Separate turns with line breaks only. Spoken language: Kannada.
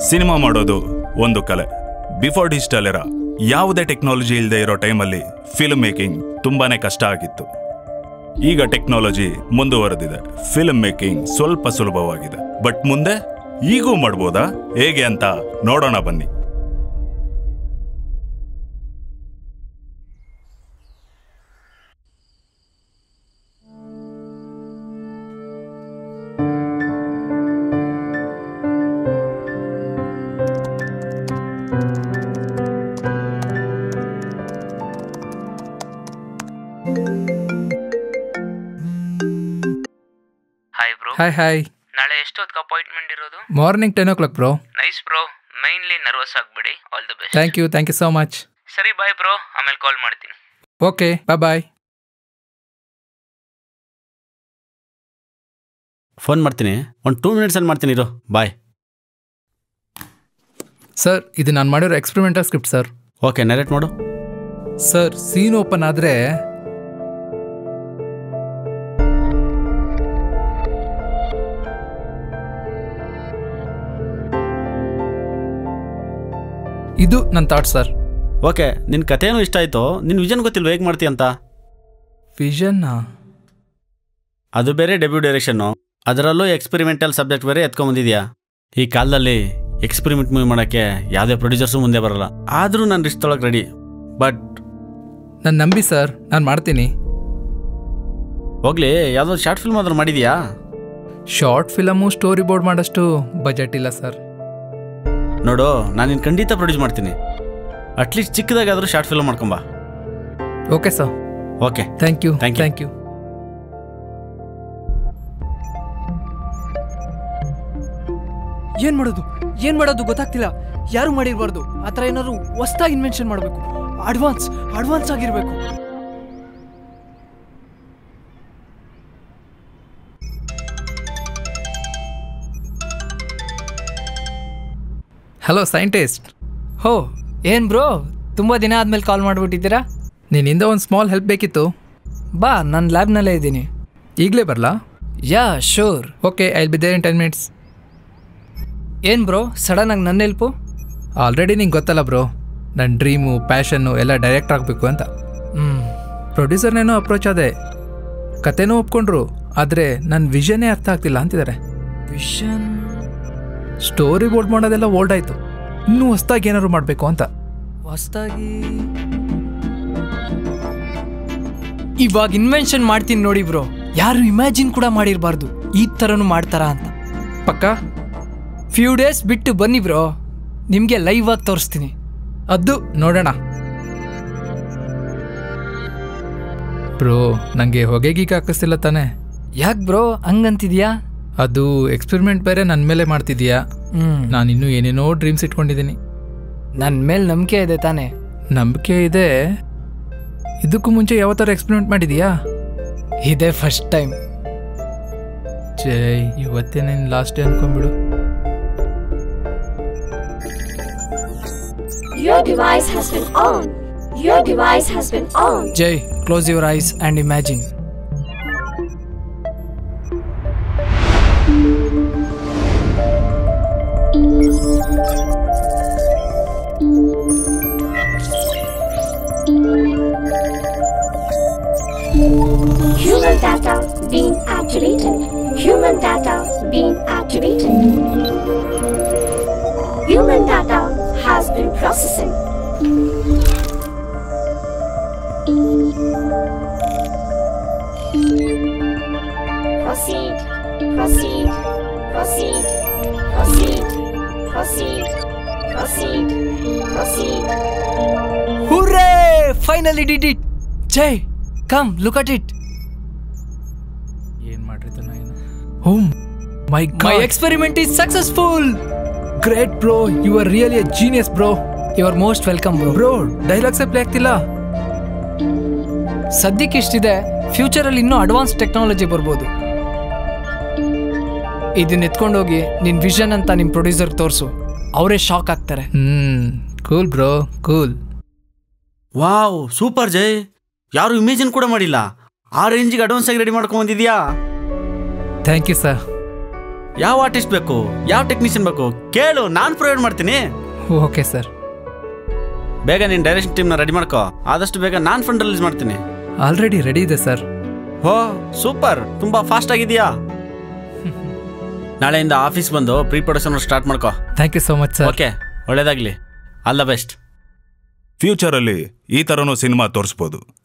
ಸಿನಿಮಾ ಮಾಡೋದು ಒಂದು ಕಲೆ ಬಿಫೋರ್ ಡಿಜಿಟಲ್ ಎರ ಯಾವುದೇ ಟೆಕ್ನಾಲಜಿ ಇಲ್ಲದೆ ಇರೋ ಟೈಮಲ್ಲಿ ಫಿಲ್ಮ್ ಮೇಕಿಂಗ್ ತುಂಬಾನೇ ಕಷ್ಟ ಆಗಿತ್ತು ಈಗ ಟೆಕ್ನಾಲಜಿ ಮುಂದುವರೆದಿದೆ ಫಿಲ್ಮ್ ಮೇಕಿಂಗ್ ಸ್ವಲ್ಪ ಸುಲಭವಾಗಿದೆ ಬಟ್ ಮುಂದೆ ಈಗೂ ಮಾಡ್ಬೋದಾ ಹೇಗೆ ಅಂತ ನೋಡೋಣ ಬನ್ನಿ
ಹಾಯ್ ಬ್ರೋ
ಹಾಯ್ ಹಾಯ್
ನಾಳೆ ಎಷ್ಟೊತ್ತಿಗೆ ಅಪಾಯಿಂಟ್ಮೆಂಟ್ ಇರೋದು
morning ten o'clock bro
nice bro mainly nervous ಆಗ್ಬಿಡಿ all the best
thank you thank you so much
ಸರಿ ಬಾಯ್ ಬ್ರೋ ಆಮೇಲೆ ಕಾಲ್ ಮಾಡ್ತೀನಿ
ಓಕೆ ಬಾಯ್ ಬಾಯ್
ಫೋನ್ ಮಾಡ್ತೀನಿ ಒಂದು ಟೂ ಮಿನಿಟ್ಸಲ್ಲಿ ಮಾಡ್ತೀನಿ ಇರು ಬಾಯ್
ಸರ್ ಇದು ನಾನು ಮಾಡಿರೋ experimental script sir
okay narrate ಮಾಡು
ಸರ್ ಸೀನ್ ಓಪನ್ ಆದರೆ ಇದು ನನ್ನ ಥಾಟ್ ಸರ್
ಓಕೆ ನಿನ್ನ ಕಥೆನೂ ಇಷ್ಟ ಆಯಿತು ನಿನ್ನ ವಿಷನ್ ಗೊತ್ತಿಲ್ವ ಹೇಗೆ ಮಾಡ್ತೀಯ ಅಂತ
ವಿಷನ್ನಾ
ಅದು ಬೇರೆ ಡೆಬ್ಯೂ ಡೈರೆಕ್ಷನ್ನು ಅದರಲ್ಲೂ ಎಕ್ಸ್ಪೆರಿಮೆಂಟಲ್ ಸಬ್ಜೆಕ್ಟ್ ಬೇರೆ ಎತ್ಕೊಂಬಂದಿದ್ಯಾ ಈ ಕಾಲದಲ್ಲಿ ಎಕ್ಸ್ಪೆರಿಮೆಂಟ್ ಮೂವಿ ಮಾಡೋಕ್ಕೆ ಯಾವುದೇ ಪ್ರೊಡ್ಯೂಸರ್ಸು ಮುಂದೆ ಬರಲ್ಲ ಆದರೂ ನಾನು ರಿಸ್ಟ್ ತೊಳಕ್ಕೆ ರೆಡಿ ಬಟ್
ನಾನು ನಂಬಿ ಸರ್ ನಾನು ಮಾಡ್ತೀನಿ
ಹೋಗ್ಲಿ ಯಾವುದೋ ಶಾರ್ಟ್ ಫಿಲ್ಮ್ ಆದ್ರೂ ಮಾಡಿದ್ಯಾ
ಶಾರ್ಟ್ ಫಿಲಮು ಸ್ಟೋರಿ ಬೋರ್ಡ್ ಮಾಡೋಷ್ಟು ಬಜೆಟ್ ಇಲ್ಲ ಸರ್
ನೋಡು ನಾನು ನಿನ್ನ ಖಂಡಿತ ಪ್ರೊಡ್ಯೂಸ್ ಮಾಡ್ತೀನಿ ಅಟ್ಲೀಸ್ಟ್ ಚಿಕ್ಕದಾಗಾದರೂ ಶಾರ್ಟ್ ಫಿಲ್ಮ್ ಮಾಡ್ಕೊಂಬಾ
okay sir
okay
thank you
Thank you.
Thank you
ಏನ್ ಮಾಡೋದು ಏನ್ ಮಾಡೋದು ಗೊತ್ತಾಗ್ತಿಲ್ಲ ಯಾರು ಮಾಡಿರ್ಬಾರ್ದು ಆ ಥರ ಏನಾದ್ರು ಹೊಸ್ದಾಗಿ ಇನ್ವೆನ್ಷನ್ ಮಾಡಬೇಕು ಅಡ್ವಾನ್ಸ್ ಅಡ್ವಾನ್ಸ್ ಆಗಿರ್ಬೇಕು
ಹಲೋ ಸೈಂಟಿಸ್ಟ್
ಹೋ ಏನ್ ಬ್ರೋ ತುಂಬಾ ದಿನ ಆದ್ಮೇಲೆ ಕಾಲ್ ಮಾಡ್ಬಿಟ್ಟಿದ್ದೀರಾ
ನಿನ್ನಿಂದ ಒಂದು ಸ್ಮಾಲ್ ಹೆಲ್ಪ್ ಬೇಕಿತ್ತು
ಬಾ ನಾನು ಲ್ಯಾಬ್ನಲ್ಲೇ ಇದ್ದೀನಿ
ಈಗಲೇ ಬರಲಾ
ya sure
okay I be there in ten minutes
ಏನ್ ಬ್ರೋ ಸಡನ್ ಆಗಿ ನನ್ನ ಹೆಲ್ಪು
ಆಲ್ರೆಡಿ ನಿಂಗೆ ಗೊತ್ತಲ್ಲ ಬ್ರೋ ನನ್ನ ಡ್ರೀಮು ಪ್ಯಾಷನ್ನು ಎಲ್ಲ ಡೈರೆಕ್ಟ್ ಆಗಬೇಕು ಅಂತ
ಹ್ಮ್
ಪ್ರೊಡ್ಯೂಸರ್ನೇನೋ ಅಪ್ರೋಚ್ ಆದೆ ಕತೆನೂ ಒಪ್ಕೊಂಡ್ರು ಆದರೆ ನನ್ನ ವಿಷನ್ನೇ ಅರ್ಥ ಆಗ್ತಿಲ್ಲ ಅಂತಿದ್ದಾರೆ
ವಿಷನ್
ಸ್ಟೋರಿ ಬೋರ್ಡ್ ಮಾಡೋದೆಲ್ಲ ಓಲ್ಡ್ ಆಯಿತು ಇನ್ನೂ ಹೊಸ್ದಾಗಿ ಏನಾದ್ರು ಮಾಡಬೇಕು ಅಂತ
ಹೊಸ್ದಾಗಿ ಇವಾಗ ಇನ್ವೆನ್ಷನ್ ಮಾಡ್ತೀನಿ ನೋಡಿ ಬ್ರೋ ಯಾರು ಇಮ್ಯಾಜಿನ್ ಕೂಡ ಮಾಡಿರಬಾರ್ದು ಈ ಥರನೂ ಮಾಡ್ತಾರಾ ಅಂತ
ಪಕ್ಕ
ಫ್ಯೂ ಡೇಸ್ ಬಿಟ್ಟು ಬನ್ನಿ ಬ್ರೋ ನಿಮಗೆ ಲೈವ್ ಆಗಿ ತೋರಿಸ್ತೀನಿ
ಅದು ನೋಡೋಣ ಬ್ರೋ ನನಗೆ ಹೊಗೆಗೀಗ ಹಾಕಿಸ್ತಿಲ್ಲ ತಾನೆ
ಯಾಕೆ ಬ್ರೋ ಹಂಗಂತಿದ್ಯಾ
ಅದು ಎಕ್ಸ್ಪೆರಿಮೆಂಟ್ ಬೇರೆ ನನ್ನ ಮೇಲೆ ಮಾಡ್ತಿದ್ಯಾ
ಹ್ಮ್
ನಾನು ಇನ್ನೂ ಏನೇನೋ ಡ್ರೀಮ್ಸ್ ಇಟ್ಕೊಂಡಿದ್ದೀನಿ
ನನ್ನ ಮೇಲೆ ನಂಬಿಕೆ ಇದೆ ತಾನೇ
ನಂಬಿಕೆ ಇದೆ ಇದಕ್ಕೂ ಮುಂಚೆ ಯಾವ ಥರ ಎಕ್ಸ್ಪೆರಿಮೆಂಟ್ ಮಾಡಿದೀಯಾ
ಇದೇ ಫಸ್ಟ್ ಟೈಮ್
ಜೈ ಇವತ್ತೇ ನೀನು ಲಾಸ್ಟ್ ಡೇ ಅನ್ಕೊಂಡ್ಬಿಡು
Your device has been on. Your device has been on.
Jai close your eyes and imagine
Human data being activated. Human data being activated. Human data has been processing. Proceed, proceed, proceed, proceed, proceed, proceed, proceed.
Hurray finally did it Jai come look at it
ಏನು ಮಾಡಿರ್ತಾನ ಏನು home my
my experiment is successful
great bro you are really a genius bro
you are most welcome bro
bro ಡೈಲಾಗ್ಸೇ ಪ್ಲೇ ಆಗ್ತಿಲ್ಲ
ಸದ್ಯಕ್ಕೆ ಇಷ್ಟಿದೆ ಫ್ಯೂಚರಲ್ಲಿ ಇನ್ನೂ ಅಡ್ವಾನ್ಸ್ ಟೆಕ್ನಾಲಜಿ ಬರ್ಬೋದು ಇದನ್ನ ಎತ್ಕೊಂಡೋಗಿ ನಿನ್ ವಿಷನ್ ಅಂತ ನಿಮ್ ಪ್ರೊಡ್ಯೂಸರ್ ತೋರಿಸು ಅವರೇ ಶಾಕ್ ಆಗ್ತಾರೆ
hmm cool bro cool
wow super Jai ಯಾರು ಇಮೇಜಿನ್ ಕೂಡ ಮಾಡಿಲ್ಲ ಆ ರೇಂಜಿಗೆ ಅಡ್ವಾನ್ಸ್ ಆಗಿ ರೆಡಿ ಮಾಡ್ಕೊಂಡ್ ಬಂದಿದ್ಯಾ
ಥ್ಯಾಂಕ್ ಯು ಸರ್
ಯಾವ ಆರ್ಟಿಸ್ಟ್ ಬೇಕು ಯಾವ ಟೆಕ್ನಿಷಿಯನ್ ಬೇಕು ಕೇಳು ನಾನು ಪ್ರೊವೈಡ್ ಮಾಡ್ತೀನಿ
ಓಕೆ ಸರ್
ಬೇಗ ನೀನು ಡೈರೆಕ್ಷನ್ ಟೀಮ್ನ ರೆಡಿ ಮಾಡ್ಕೋ ಆದಷ್ಟು ಬೇಗ ನಾನು ಫಂಡ್ ರಿಲೀಸ್ ಮಾಡ್ತೀನಿ
ಆಲ್ರೆಡಿ ರೆಡಿ ಇದೆ ಸರ್
ಓ ಸೂಪರ್ ತುಂಬಾ ಫಾಸ್ಟ್ ಆಗಿದೆಯಾ ನಾಳೆಯಿಂದ ಆಫೀಸ್ ಬಂದು ಪ್ರೀ ಪ್ರೊಡಕ್ಷನ್ ಸ್ಟಾರ್ಟ್ ಮಾಡ್ಕೋ
thank you so much sir
okay ಒಳ್ಳೇದಾಗ್ಲಿ ಆಲ್ ದ ಬೆಸ್ಟ್
ಫ್ಯೂಚರಲ್ಲಿ ಈ ಥರನೂ ಸಿನಿಮಾ ತೋರಿಸ್ಬೋದು